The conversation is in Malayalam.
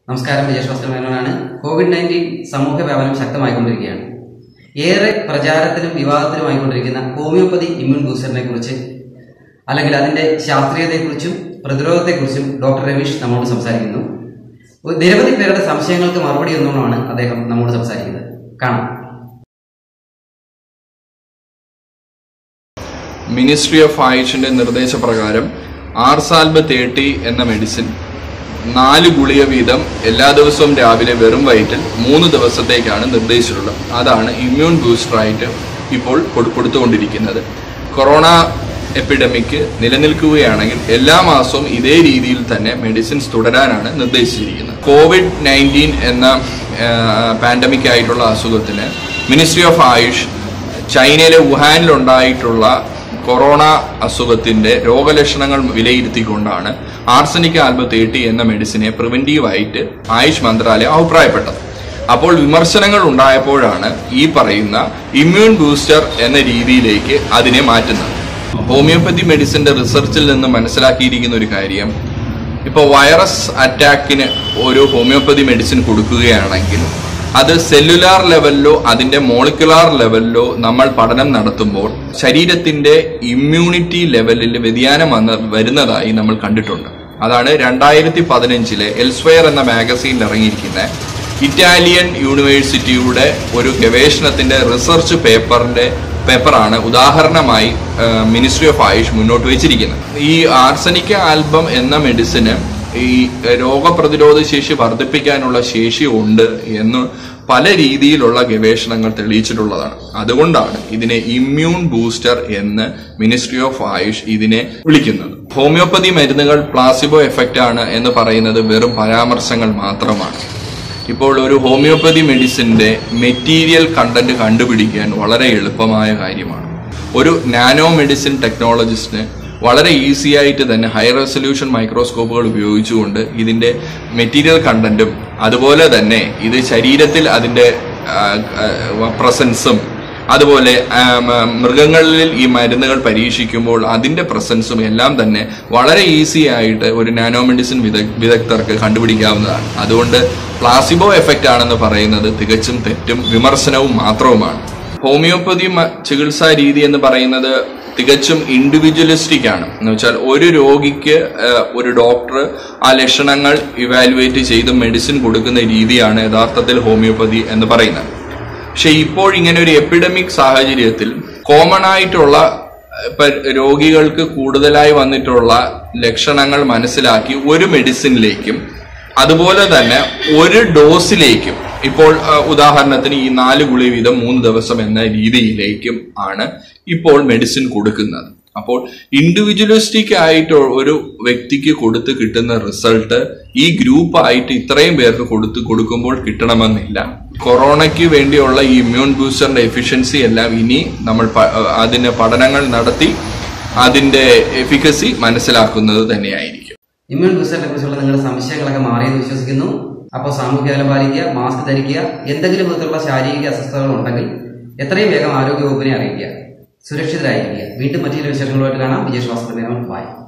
നമസ്കാരം വിജയശാസ്ത്ര മേനോനാണ് കോവിഡ് നയൻറ്റീൻ സമൂഹ വ്യാപനം ശക്തമായിക്കൊണ്ടിരിക്കുകയാണ് ഏറെ പ്രചാരത്തിലും വിവാദത്തിലുമായിക്കൊണ്ടിരിക്കുന്ന ഹോമിയോപ്പതി ഇമ്മ്യൂൺ ബൂസ്റ്ററിനെ കുറിച്ച് അല്ലെങ്കിൽ അതിന്റെ ശാസ്ത്രീയതയെക്കുറിച്ചും പ്രതിരോധത്തെക്കുറിച്ചും ഡോക്ടർ രമേശ് നമ്മോട് സംസാരിക്കുന്നു ഒരു നിരവധി പേരുടെ സംശയങ്ങൾക്ക് മറുപടി എന്നോണമാണ് അദ്ദേഹം നമ്മോട് സംസാരിക്കുന്നത് കാണാം മിനിസ്ട്രി ഓഫ് ആയുഷിന്റെ നിർദ്ദേശപ്രകാരം ആർസാൽബ് തേർട്ടി എന്ന മെഡിസിൻ നാല് ഗുളിക വീതം എല്ലാ ദിവസവും രാവിലെ വെറും വയറ്റിൽ മൂന്ന് ദിവസത്തേക്കാണ് നിർദ്ദേശിച്ചിട്ടുള്ളത് അതാണ് ഇമ്മ്യൂൺ ബൂസ്റ്ററായിട്ട് ഇപ്പോൾ കൊടു- കൊടുത്തുകൊണ്ടിരിക്കുന്നത് കൊറോണ എപ്പിഡമിക് നിലനിൽക്കുകയാണെങ്കിൽ എല്ലാ മാസവും ഇതേ രീതിയിൽ തന്നെ മെഡിസിൻസ് തുടരാനാണ് നിർദ്ദേശിച്ചിരിക്കുന്നത് കോവിഡ് നയൻറ്റീൻ എന്ന പാൻഡമിക് ആയിട്ടുള്ള അസുഖത്തിന് മിനിസ്ട്രി ഓഫ് ആയുഷ് ചൈനയിലെ വുഹാനിലുണ്ടായിട്ടുള്ള കൊറോണ അസുഖത്തിന്റെ രോഗലക്ഷണങ്ങൾ വിലയിരുത്തിക്കൊണ്ടാണ് ആർസനിക് ആൽബ തേർട്ടി എന്ന മെഡിസിനെ പ്രിവെന്റീവായിട്ട് ആയുഷ് മന്ത്രാലയം അഭിപ്രായപ്പെട്ടത് അപ്പോൾ വിമർശനങ്ങൾ ഉണ്ടായപ്പോഴാണ് ഈ പറയുന്ന ഇമ്മ്യൂൺ ബൂസ്റ്റർ എന്ന രീതിയിലേക്ക് അതിനെ മാറ്റുന്നത് ഹോമിയോപ്പതി മെഡിസിന്റെ റിസർച്ചിൽ നിന്ന് മനസ്സിലാക്കിയിരിക്കുന്ന ഒരു കാര്യം ഇപ്പോൾ വൈറസ് അറ്റാക്കിന് ഒരു ഹോമിയോപ്പതി മെഡിസിൻ കൊടുക്കുകയാണെങ്കിൽ അത് സെല്ലുലാർ ലെവലിലോ അതിന്റെ മോളിക്കുലാർ ലെവലിലോ നമ്മൾ പഠനം നടത്തുമ്പോൾ ശരീരത്തിന്റെ ഇമ്മ്യൂണിറ്റി ലെവലിൽ വ്യതിയാനം വന്ന് വരുന്നതായി നമ്മൾ കണ്ടിട്ടുണ്ട് അതാണ് രണ്ടായിരത്തി പതിനഞ്ചിലെ എൽസ്വയർ എന്ന മാഗസീനിൽ ഇറങ്ങിയിരിക്കുന്ന ഇറ്റാലിയൻ യൂണിവേഴ്സിറ്റിയുടെ ഒരു ഗവേഷണത്തിന്റെ റിസർച്ച് പേപ്പറിന്റെ പേപ്പറാണ് ഉദാഹരണമായി മിനിസ്ട്രി ഓഫ് ആയുഷ് മുന്നോട്ട് വെച്ചിരിക്കുന്നത് ഈ ആർസനിക്ക ആൽബം എന്ന മെഡിസിന് ഈ രോഗപ്രതിരോധ ശേഷി വർദ്ധിപ്പിക്കാനുള്ള ശേഷി ഉണ്ട് എന്ന് പല രീതിയിലുള്ള ഗവേഷണങ്ങൾ തെളിയിച്ചിട്ടുള്ളതാണ് അതുകൊണ്ടാണ് ഇതിനെ ഇമ്മ്യൂൺ ബൂസ്റ്റർ എന്ന് മിനിസ്ട്രി ഓഫ് ആയുഷ് ഇതിനെ വിളിക്കുന്നത് ഹോമിയോപ്പതി മരുന്നുകൾ പ്ലാസിബോ എഫക്റ്റ് ആണ് എന്ന് പറയുന്നത് വെറും പരാമർശങ്ങൾ മാത്രമാണ് ഇപ്പോൾ ഒരു ഹോമിയോപ്പതി മെഡിസിന്റെ മെറ്റീരിയൽ കണ്ടന്റ് കണ്ടുപിടിക്കാൻ വളരെ എളുപ്പമായ കാര്യമാണ് ഒരു നാനോ മെഡിസിൻ ടെക്നോളജിസ്റ്റിന് വളരെ ഈസി ആയിട്ട് തന്നെ ഹൈ റെസൊല്യൂഷൻ മൈക്രോസ്കോപ്പുകൾ ഉപയോഗിച്ചുകൊണ്ട് ഇതിന്റെ മെറ്റീരിയൽ കണ്ടന്റും അതുപോലെ തന്നെ ഇത് ശരീരത്തിൽ അതിന്റെ പ്രസൻസും അതുപോലെ ആം, മൃഗങ്ങളിൽ ഈ മരുന്നുകൾ പരീക്ഷിക്കുമ്പോൾ അതിന്റെ പ്രസൻസും എല്ലാം തന്നെ വളരെ ഈസി ആയിട്ട് ഒരു നാനോ മെഡിസിൻ വിദഗ് വിദഗ്ധർക്ക് കണ്ടുപിടിക്കാവുന്നതാണ് അതുകൊണ്ട് പ്ലാസിബോ എഫക്റ്റ് ആണെന്ന് പറയുന്നത് തികച്ചും തെറ്റും വിമർശനവും മാത്രവുമാണ് ഹോമിയോപ്പതി മ- ചികിത്സാ രീതി എന്ന് പറയുന്നത് തികച്ചും ഇൻഡിവിജ്വലിസ്റ്റിക് ആണ് എന്ന് വെച്ചാൽ ഒരു രോഗിക്ക് ഏഹ്, ഒരു ഡോക്ടർ ആ ലക്ഷണങ്ങൾ ഇവാലുവേറ്റ് ചെയ്ത് മെഡിസിൻ കൊടുക്കുന്ന രീതിയാണ് യഥാർത്ഥത്തിൽ ഹോമിയോപ്പതി എന്ന് പറയുന്നത് പക്ഷെ ഇപ്പോൾ ഇങ്ങനെ ഒരു എപ്പിഡമിക് സാഹചര്യത്തിൽ കോമൺ ആയിട്ടുള്ള ഇപ്പൊ രോഗികൾക്ക് കൂടുതലായി വന്നിട്ടുള്ള ലക്ഷണങ്ങൾ മനസ്സിലാക്കി ഒരു മെഡിസിനിലേക്കും അതുപോലെ തന്നെ ഒരു ഡോസിലേക്കും ഇപ്പോൾ ആ, ഉദാഹരണത്തിന് ഈ നാല് ഗുളി വീതം മൂന്ന് ദിവസം എന്ന രീതിയിലേക്കും ആണ് ഇപ്പോൾ മെഡിസിൻ കൊടുക്കുന്നത് അപ്പോൾ ഇൻഡിവിജ്വലിസ്റ്റിക് ആയിട്ട് ഒരു വ്യക്തിക്ക് കൊടുത്ത് കിട്ടുന്ന റിസൾട്ട് ഈ ഗ്രൂപ്പ് ആയിട്ട് ഇത്രയും പേർക്ക് കൊടുത്ത് കൊടുക്കുമ്പോൾ കിട്ടണമെന്നില്ല കൊറോണയ്ക്ക് വേണ്ടിയുള്ള ഈ ഇമ്മ്യൂൺ ബൂസ്റ്ററിന്റെ എഫിഷ്യൻസി എല്ലാം ഇനി നമ്മൾ പ- അതിന് പഠനങ്ങൾ നടത്തി അതിന്റെ എഫിക്കസി മനസ്സിലാക്കുന്നത് തന്നെയായിരിക്കും ഇമ്മ്യൂൺ ബൂസ്റ്ററിനെ കുറിച്ചുള്ള നിങ്ങളുടെ സംശയങ്ങളൊക്കെ മാറിയെന്ന് വിശ്വസിക്കുന്നു അപ്പോൾ സാമൂഹ്യ അകലം പാലിക്കുക മാസ്ക് ധരിക്കുക എന്തെങ്കിലും വിധത്തിലുള്ള ശാരീരിക അസ്വസ്ഥതകൾ ഉണ്ടെങ്കിൽ എത്രയും വേഗം ആരോഗ്യ വകുപ്പിനെ അറിയിക്കുക സുരക്ഷിതരായിരിക്കുക വീണ്ടും മറ്റു ചില വിശേഷങ്ങളുമായിട്ട് കാണാം വിജയശ്വാസ ബൈ